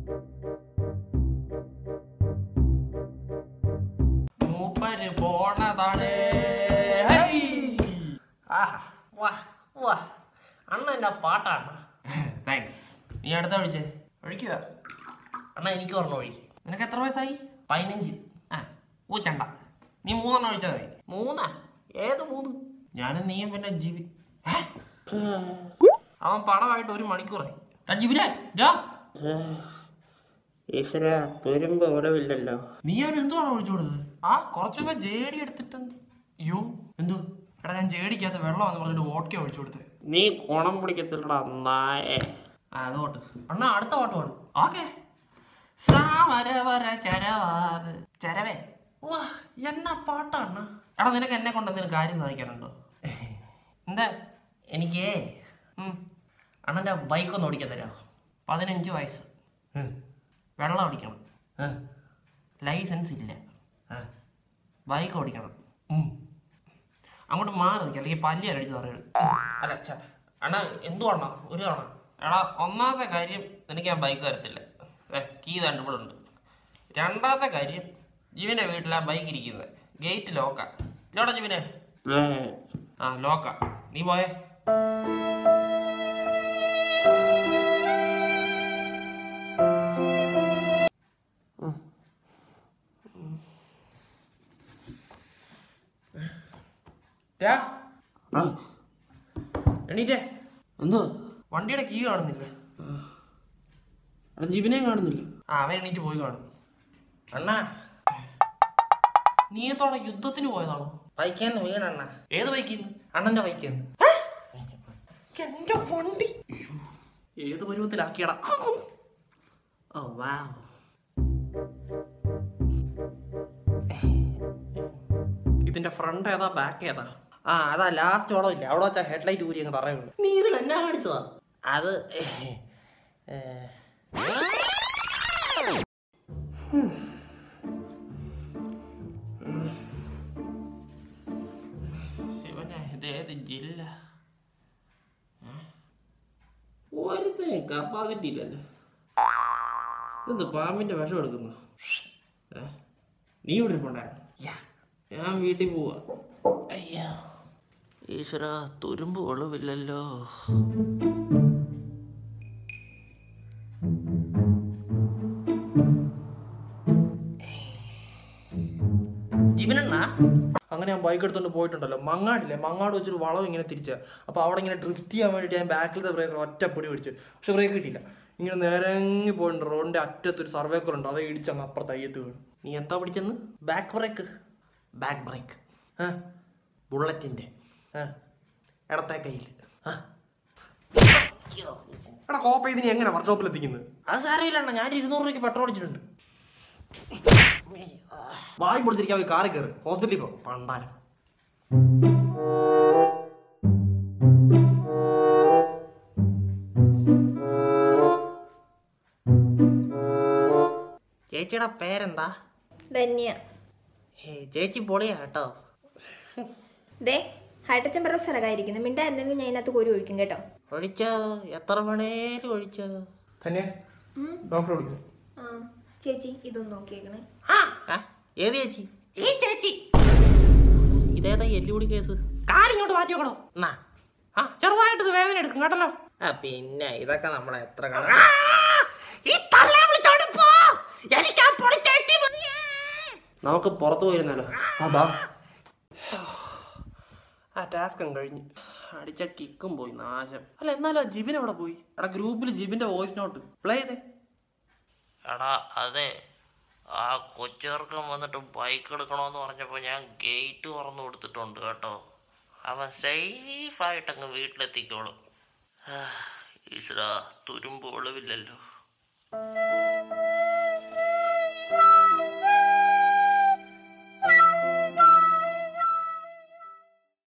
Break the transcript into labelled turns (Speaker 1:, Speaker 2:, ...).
Speaker 1: മൂപ്പര് പോണതാണ് ഹേയ്. ആഹാ. വാ വാ അണ്ണൻ്റെ പാട്ടാണ് താങ്ക്സ് നീ അടുത്ത ഒഴിച്ചേ ഒഴിക്കുക അണ്ണ എനിക്ക് പറഞ്ഞ ഒഴി നിനക്ക് എത്ര വയസ്സായി പതിനഞ്ച് ആ ഊച്ചണ്ട നീ മൂന്നെണ്ണം ഒഴിച്ചാൽ മതി മൂന്നാ ഏത് മൂന്ന് ഞാനും നീയും പിന്നെ ജീവി ഹേ? അവൻ പടമായിട്ട് ഒരു മണിക്കൂറായി ആ ജീവിനെ ഡാ.
Speaker 2: ഈശ്വര തുരുമ്പ് ഉടവില്ലല്ലോ
Speaker 1: നീ അവൻ എന്തുവാണ് ഒഴിച്ചു കൊടുത്തത് ആ കുറച്ചു മുമ്പ് ജേടി എടുത്തിട്ട് എന്ത്? അയ്യോ എന്തു എടാ ഞാൻ ജേടിക്കകത്ത് വെള്ളമാണെന്ന് പറഞ്ഞിട്ട് വോട്ടൊക്കെ ഒഴിച്ചു കൊടുത്തത്
Speaker 2: നീ കുണം പിടിക്കത്തില്ലടാ നായേ
Speaker 1: ആ അതോട്ട് അണ്ണാ അടുത്ത പാട്ട് പാടും ഓക്കെ സാമരവര ചരവാറ് ചരവേ വാ എന്നാ പാട്ടാണ് എടാ നിനക്ക് എന്നെ കൊണ്ട് എന്തെങ്കിലും കാര്യം സാധിക്കാനുണ്ടോ എന്താ എനിക്ക് അണ്ണൻ്റെ ബൈക്ക് ഒന്ന് ഓടിക്കാൻ തരാമോ പതിനഞ്ച് വയസ്സ് വെള്ളം ഓടിക്കണം ലൈസൻസ് ഇല്ല ബൈക്ക് ഓടിക്കണം അങ്ങോട്ട് മാറി നിൽക്കുക അല്ലെങ്കിൽ പല്ലി അടിച്ച് തറയുള്ളൂ അല്ല ഛ, അണ്ണാ എന്തുവാണ ഒരു തവണ എടാ ഒന്നാമത്തെ കാര്യം എനിക്ക് ഞാൻ ബൈക്ക് തരത്തില്ല ഏ കീ ഇവിടെ ഉണ്ട് രണ്ടാമത്തെ കാര്യം ജീവന്റെ വീട്ടിലാ ബൈക്ക് ഇരിക്കുന്നത് ഗേറ്റ് ലോക്കാ ഇല്ലോടാ ജീവനെ ആ ലോക്കാ നീ പോയേ രാ, എണീറ്റേ
Speaker 2: എന്തോ
Speaker 1: വണ്ടിയുടെ കീ കാണുന്നില്ല
Speaker 2: എടാ ജീവനെയും കാണുന്നില്ല
Speaker 1: ആ അവൻ എണീറ്റ് പോയി കാണും അണ്ണാ നീ എത്തോടെ യുദ്ധത്തിന് പോയതാണോ ബൈക്കേന്ന് വീണണ്ണ ഏത് ബൈക്കിന്ന് അണ്ണന്റെ ബൈക്കേന്ന് എന്റെ വണ്ടി അയ്യോ, ഏത് പരുവത്തിലാക്കിയടാ ഓ വാ ഇതിന്റെ ഫ്രണ്ട് ഏതാ ബാക്ക് ഏതാ ആ അതാ ലാസ്റ്റ് ഓളം ഇല്ല അവിടെ വെച്ചാ ഹെഡ്ലൈറ്റ് ഊരി അങ്ങ് തറയുള്ളൂ നീ ഇതിൽ എന്നാ കാണിച്ചതാ അത് ഏ, ശിവനെ ഇതേത് ജില്ല ഒരുത്തനും കപ്പാസിറ്റി ഇല്ലല്ലോ ഇതെന്ത് പാമ്പിന്റെ വിഷം എടുക്കുന്നു ഏ? നീ ഇവിടെ ഇരിപ്പുണ്ടായിരുന്നു ഞാൻ വീട്ടിൽ പോവാ അയ്യോ ഈശ്വര തുരുമ്പ് ഒളിവില്ലല്ലോ ജീവനെണ്ണ അങ്ങനെ ഞാൻ ബൈക്ക് എടുത്തോണ്ട് പോയിട്ടുണ്ടല്ലോ മങ്ങാടില്ലേ മങ്ങാട് വെച്ചൊരു വളം ഇങ്ങനെ തിരിച്ച അപ്പോൾ അവിടെ ഇങ്ങനെ ഡ്രിഫ്റ്റ് ചെയ്യാൻ വേണ്ടിയിട്ട് ഞാൻ ബാക്കിലത്തെ ബ്രേക്കർ ഒറ്റപ്പൊടി പിടിച്ച് പക്ഷെ ബ്രേക്ക് കിട്ടിയില്ല ഇങ്ങനെ നേരങ്ങി പോയിട്ടുണ്ട് റോഡിന്റെ അറ്റത്തൊരു സർവേക്കർ ഉണ്ട് അത് ഇടിച്ചങ്ങ് അപ്പുറത്ത് അയ്യത്ത് വീണു നീ എന്താ പിടിച്ചെന്ന് ബാക്ക് ബ്രേക്ക് ബാക്ക് ബ്രേക്ക് ആ ബുള്ളറ്റിന്റെ ആ ഇടത്തെ കയ്യിൽ ആ എടാ കോപ്പ ഇതിന് എങ്ങനെ വർക്ക്ഷോപ്പിൽ എത്തിക്കുന്നത് അത് സാരമില്ല ഞാൻ ഇരുന്നൂറ് രൂപയ്ക്ക് പെട്രോൾ അടിച്ചിട്ടുണ്ട് വായി പൊടിച്ചിരിക്കാൻ പോയി കാറിൽ കയറി ഹോസ്പിറ്റലിൽ പോ പണ്ടാരം ചേച്ചിയുടെ പേരെന്താ
Speaker 3: ധന്യ
Speaker 1: ഏ ചേച്ചി പൊളിയാ കേട്ടോ
Speaker 3: ദേ ഹൈഡ്രജൻ പെറോക്സൈഡായിരിക്കുന്നു മിണ്ടാ എന്തെങ്കിലും ഞാൻ ഇതിനകത്ത് കോരി ഒഴിക്കും കേട്ടോ
Speaker 1: ഒഴിച്ചോ എത്ര വേണേലും ഒഴിച്ചോ തന്നെ ഡോക്ടർ വിളിക്കുന്നു
Speaker 3: ആ ചേച്ചി ഇതൊന്ന് നോക്കിയേക്കണേ
Speaker 1: ആ, ഏത് ചേച്ചി ഈ ചേച്ചി ഇതേതാ എല്ലുകൂടി കേസ് കാലിങ്ങോട്ട് മാറ്റി വെക്കണോ എന്നാ ആ ചെറുതായിട്ട് ഇത് വേദന എടുക്കും കേട്ടല്ലോ ആ പിന്നെ ഇതൊക്കെ നമ്മളെ എത്ര നമുക്ക് പുറത്തു പോയിരുന്നല്ലോ ആ ബാ ആ ടാസ്കും കഴിഞ്ഞ് അടിച്ച കിക്കും പോയി നാശം അല്ല എന്നാലും ആ ജിബിൻ അവിടെ പോയി എടാ ഗ്രൂപ്പിൽ ജിബിന്റെ വോയിസ് നോട്ട് പ്ലേ ചെയ്തേ
Speaker 4: എടാ അതെ ആ കൊച്ചേർക്കം വന്നിട്ട് ബൈക്ക് എടുക്കണമെന്ന് പറഞ്ഞപ്പോൾ ഞാൻ ഗേറ്റ് തുറന്നു കൊടുത്തിട്ടുണ്ട് കേട്ടോ അവൻ സേഫായിട്ടങ്ങ് വീട്ടിലെത്തിക്കോളും ആ, ഈശ്വരാ തുരുമ്പ് ഒളിവില്ലല്ലോ